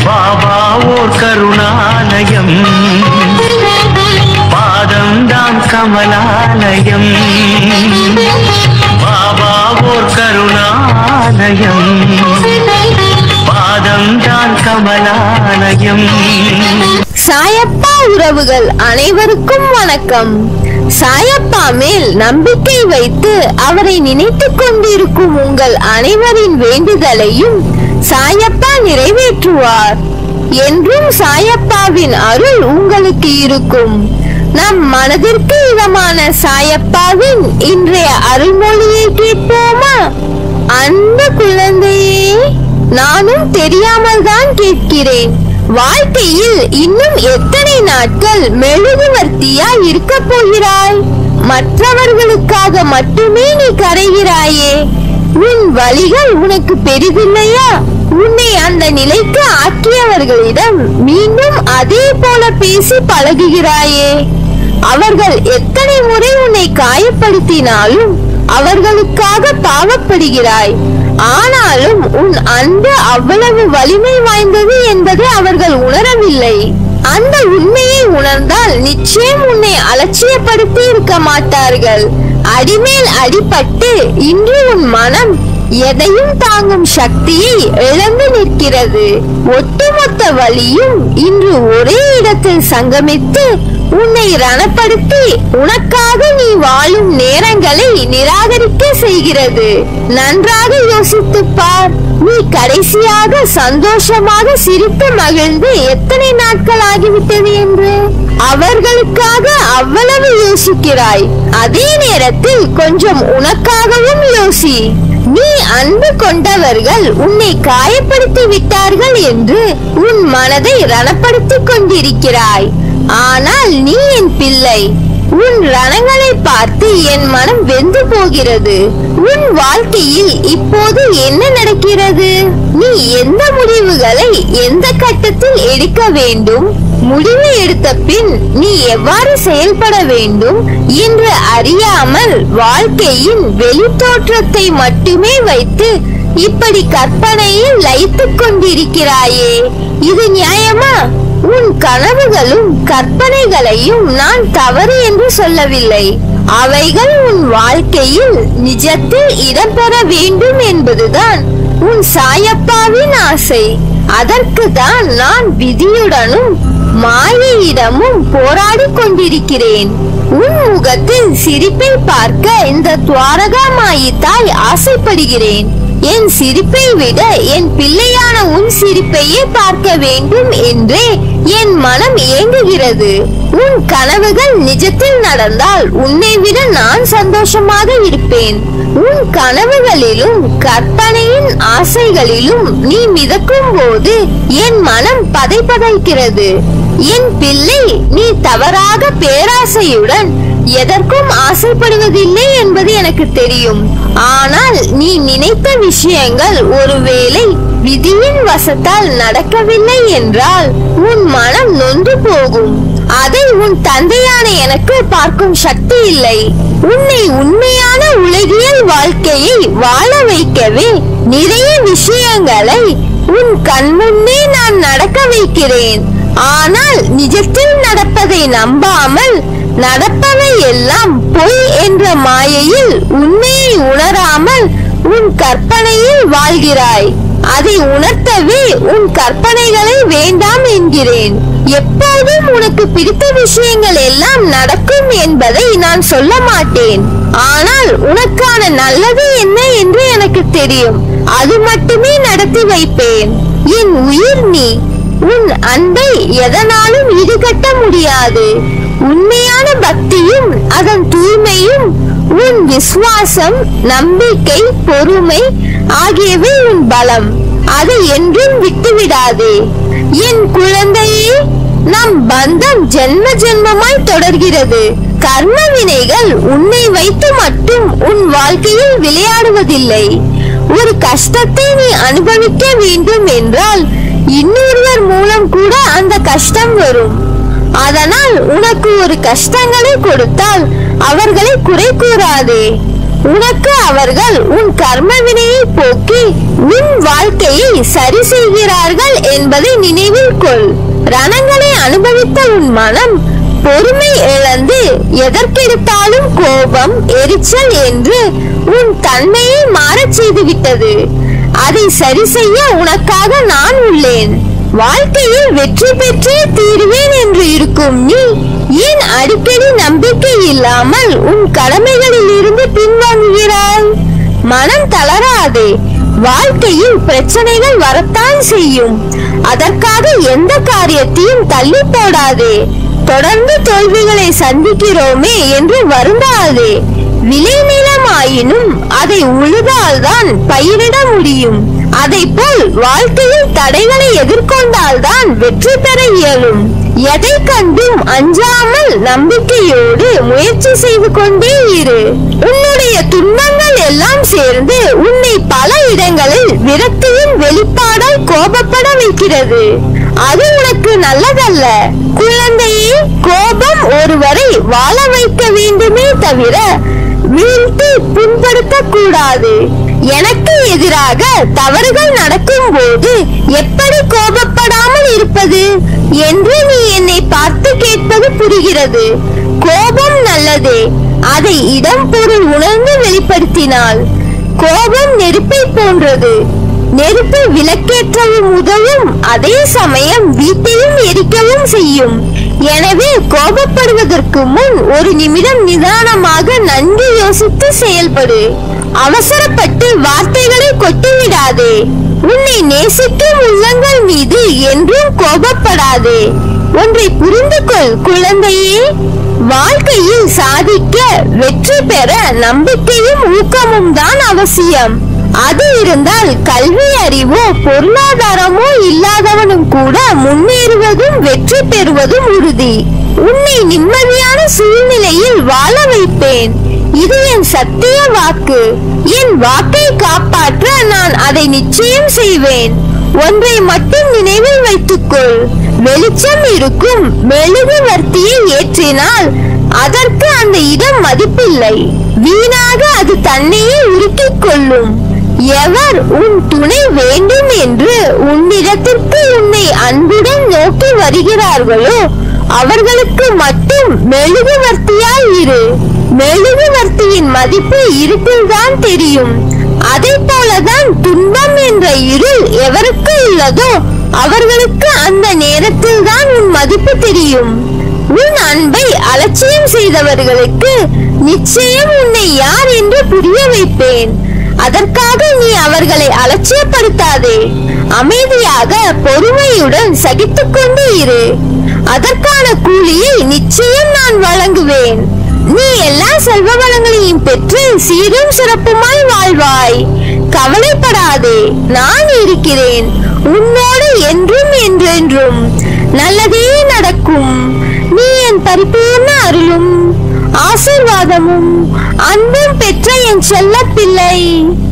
பாபா ஓர் கருணாலயம் பாதம்தான் கமலாலயம் பாபா ஓர் கருணாலயம் பாதம்தான் கமலாலயம் சாயப்பா உறவுகள் அனைவருக்கும் வணக்கம் சாயப்பா மேல் நம்பிக்கை வைத்து அவரை நினைத்துக் கொண்டிருக்கும் உங்கள் அனைவரின் வேண்டுதலையும் சாயப்பா நிறைவேற்றுவார் என்றும் சாயப்பாவின் அருள் உங்களுக்கு இருக்கும் நம் மனதிற்கு இதமான சாயப்பாவின் இன்றைய அருள்மொழியை கேட்போமா அன்பு குழந்தையே நானும் தெரியாமல் தான் கேட்கிறேன் வாழ்க்கையில் இன்னும் எத்தனை நாட்கள் மெழுகுவர்த்தியா இருக்க போகிறாய் மற்றவர்களுக்காக மட்டுமே நீ கரைகிறாயே உன் வழிகள் உனக்கு பெரிதில்லையா உன்னை அந்த நிலைக்கு ஆக்கியவர்களிடம் மீண்டும் அதே போல பேசி பழகுகிறாயே அவர்கள் எத்தனை முறை உன்னை காயப்படுத்தினாலும் அவர்களுக்காக பாவப்படுகிறாய் ஆனாலும் உன் அன்பு அவ்வளவு வலிமை வாய்ந்தது என்பதை அவர்கள் உணரவில்லை அந்த உண்மையை உணர்ந்தால் நிச்சயம் உன்னை அலட்சியப்படுத்தி இருக்க மாட்டார்கள் அடிமேல் அடிபட்டு இன்று உன் மனம் எதையும் தாங்கும் சக்தியை இழந்து நிற்கிறது ஒட்டுமொத்த வலியும் இன்று ஒரே இடத்தில் சங்கமித்து உன்னை ரணப்படுத்தி உனக்காக நீ வாழும் நேரங்களை நிராகரிக்க செய்கிறது நன்றாக யோசித்துப் பார் நீ கடைசியாக சந்தோஷமாக சிரித்து மகிழ்ந்து எத்தனை நாட்கள் ஆகிவிட்டது என்று அவர்களுக்காக அவ்வளவு யோசிக்கிறாய் அதே நேரத்தில் கொஞ்சம் உனக்காகவும் யோசி நீ அன்பு கொண்டவர்கள் உன்னை காயப்படுத்தி விட்டார்கள் என்று உன் மனதை ரணப்படுத்திக் கொண்டிருக்கிறாய் ஆனால் நீ என் பிள்ளை உன் ரணங்களை பார்த்து என் மனம் வெந்து போகிறது உன் வாழ்க்கையில் இப்போது என்ன நடக்கிறது நீ எந்த முடிவுகளை எந்த கட்டத்தில் எடுக்க வேண்டும் முடிவு எடுத்த பின் நீ எவ்வாறு செயல்பட வேண்டும் என்று அறியாமல் வாழ்க்கையின் வெளித்தோற்றத்தை மட்டுமே வைத்து இப்படி கற்பனையில் லயித்துக் கொண்டிருக்கிறாயே இது நியாயமா உன் கனவுகளும் கற்பனைகளையும் நான் தவறு என்று சொல்லவில்லை அவைகள் உன் வாழ்க்கையில் நிஜத்தில் இடம்பெற வேண்டும் என்பதுதான் உன் சாயப்பாவின் ஆசை அதற்கு தான் நான் விதியுடனும் மாயையிடமும் போராடிக் கொண்டிருக்கிறேன் உன் முகத்தில் சிரிப்பை பார்க்க இந்த துவாரகா மாயி தாய் ஆசைப்படுகிறேன் என் சிரிப்பை விட என் பிள்ளையான உன் சிரிப்பையே பார்க்க வேண்டும் என்றே என் மனம் ஏங்குகிறது உன் கனவுகள் நிஜத்தில் நடந்தால் உன்னை விட நான் சந்தோஷமாக இருப்பேன் உன் கனவுகளிலும் கற்பனையின் ஆசைகளிலும் நீ மிதக்கும் போது என் மனம் பதைபதைக்கிறது என் பிள்ளை நீ தவறாக பேராசையுடன் எதற்கும் ஆசைப்படுவதில்லை என்பது எனக்கு தெரியும் ஆனால் நீ நினைத்த விஷயங்கள் ஒருவேளை விதியின் வசத்தால் நடக்கவில்லை என்றால் உன் மனம் நொந்து போகும் அதை உன் தந்தையான எனக்கு பார்க்கும் சக்தி இல்லை உன்னை உண்மையான உலகியல் வாழ்க்கையை வாழ வைக்கவே நிறைய விஷயங்களை உன் கண்முன்னே நான் நடக்க வைக்கிறேன் ஆனால் நிஜத்தில் நடப்பதை நம்பாமல் நடப்பவை எல்லாம் பொய் என்ற மாயையில் உண்மையை உணராமல் உன் கற்பனையில் வாழ்கிறாய் அதை உணர்த்தவே உன் கற்பனைகளை வேண்டாம் என்கிறேன் எப்போதும் உனக்கு பிடித்த விஷயங்கள் எல்லாம் நடக்கும் என்பதை நான் சொல்ல மாட்டேன் ஆனால் உனக்கான நல்லது என்ன என்று எனக்கு தெரியும் அது மட்டுமே நடத்தி வைப்பேன் என் உயிர் நீ உன் அன்பை எதனாலும் ஈடுகட்ட முடியாது உண்மையான பக்தியும் அதன் தூய்மையும் உன் விசுவாசம் நம்பிக்கை பொறுமை ஆகியவை உன் பலம் அதை என்றும் விட்டுவிடாதே என் குழந்தையே நம் பந்தம் ஜென்ம ஜென்மமாய் தொடர்கிறது கர்ம வினைகள் உன்னை வைத்து மட்டும் உன் வாழ்க்கையில் விளையாடுவதில்லை ஒரு கஷ்டத்தை நீ அனுபவிக்க வேண்டும் என்றால் இன்னொருவர் மூலம் கூட அந்த கஷ்டம் வரும் அதனால் உனக்கு ஒரு கஷ்டங்களை கொடுத்தால் அவர்களை குறை கூறாதே உனக்கு அவர்கள் உன் கர்ம வினையை போக்கி உன் வாழ்க்கையை சரி செய்கிறார்கள் என்பதை நினைவு கொள் ரணங்களை அனுபவித்த உன் மனம் பொறுமை இழந்து எதற்கெடுத்தாலும் கோபம் எரிச்சல் என்று உன் தன்மையை மாறச் செய்துவிட்டது அதை சரி செய்ய உனக்காக நான் உள்ளேன் வாழ்க்கையில் வெற்றி பெற்றே தீருவேன் என்று இருக்கும் நீ ஏன் அடிக்கடி நம்பிக்கை இல்லாமல் உன் கடமைகளில் இருந்து பின்வாங்குகிறாய் மனம் தளராதே வாழ்க்கையில் பிரச்சனைகள் வரத்தான் செய்யும் அதற்காக எந்த காரியத்தையும் தள்ளி போடாதே தொடர்ந்து தோல்விகளை சந்திக்கிறோமே என்று வருந்தாதே விளைநிலமாயினும் அதை உழுதால்தான் பயிரிட முடியும் அதை போல் வாழ்க்கையில் தடைகளை எதிர்கொண்டால்தான் வெற்றி பெற இயலும் எதை கண்டும் அஞ்சாமல் நம்பிக்கையோடு முயற்சி செய்து கொண்டே இரு உன்னுடைய துன்பங்கள் எல்லாம் சேர்ந்து உன்னை பல இடங்களில் விரக்தியின் வெளிப்பாடாய் கோபப்பட வைக்கிறது அது உனக்கு நல்லதல்ல குழந்தையே கோபம் ஒருவரை வாழ வைக்க வேண்டுமே தவிர வீழ்த்தி புண்படுத்த கூடாது எனக்கு எதிராக தவறுகள் நடக்கும் போது எப்படி கோபப்படாமல் இருப்பது என்று நீ என்னை பார்த்து கேட்பது புரிகிறது கோபம் நல்லதே அதை இடம் பொருள் உணர்ந்து வெளிப்படுத்தினால் கோபம் நெருப்பை போன்றது நெருப்பு விளக்கேற்றவும் உதவும் அதே சமயம் வீட்டையும் எரிக்கவும் செய்யும் எனவே கோபப்படுவதற்கு முன் ஒரு நிமிடம் நிதானமாக நன்கு யோசித்து செயல்படு அவசரப்பட்டு வார்த்தைகளை கொட்டிவிடாதே உன்னை நேசிக்கும் உள்ளங்கள் மீது என்றும் கோபப்படாதே ஒன்றை புரிந்து கொள் குழந்தையே வாழ்க்கையில் சாதிக்க வெற்றி பெற நம்பிக்கையும் ஊக்கமும் தான் அவசியம் அது இருந்தால் கல்வி அறிவோ பொருளாதாரமோ இல்லாதவனும் கூட முன்னேறுவதும் வெற்றி பெறுவதும் உறுதி உன்னை நிம்மதியான சூழ்நிலையில் வாழ வைப்பேன் இது என் சத்திய வாக்கு என் வாக்கை காப்பாற்ற நான் அதை நிச்சயம் செய்வேன் ஒன்றை மட்டும் நினைவில் வைத்துக்கொள் வெளிச்சம் இருக்கும் மெழுகுவர்த்தியை ஏற்றினால் அதற்கு அந்த இடம் மதிப்பில்லை வீணாக அது தன்னையே உருக்கிக் கொள்ளும் எவர் உன் துணை வேண்டும் என்று உன்னிடத்திற்கு உன்னை அன்புடன் நோக்கி வருகிறார்களோ அவர்களுக்கு மட்டும் மெழுகுவர்த்தியாய் இரு மெழுகுவர்த்தியின் மதிப்பு இருட்டில்தான் தெரியும் அதை போலதான் துன்பம் என்ற இருள் எவருக்கு உள்ளதோ அவர்களுக்கு அந்த நேரத்தில் தான் உன் மதிப்பு தெரியும் உன் அன்பை அலட்சியம் செய்தவர்களுக்கு நிச்சயம் உன்னை யார் என்று புரிய வைப்பேன் அதற்காக நீ அவர்களை அலட்சியப்படுத்தாதே அமைதியாக பொறுமையுடன் சகித்துக் கொண்டு இரு அதற்கான கூலியை நிச்சயம் நான் வழங்குவேன் நீ எல்லா செல்வ வளங்களையும் பெற்று சீரும் சிறப்புமாய் வாழ்வாய் கவலைப்படாதே நான் இருக்கிறேன் உன்னோடு என்றும் என்றென்றும் நல்லதே நடக்கும் நீ என் பரிபூர்ண அருளும் ஆசீர்வாதமும் அன்பும் பெற்ற என் செல்ல பிள்ளை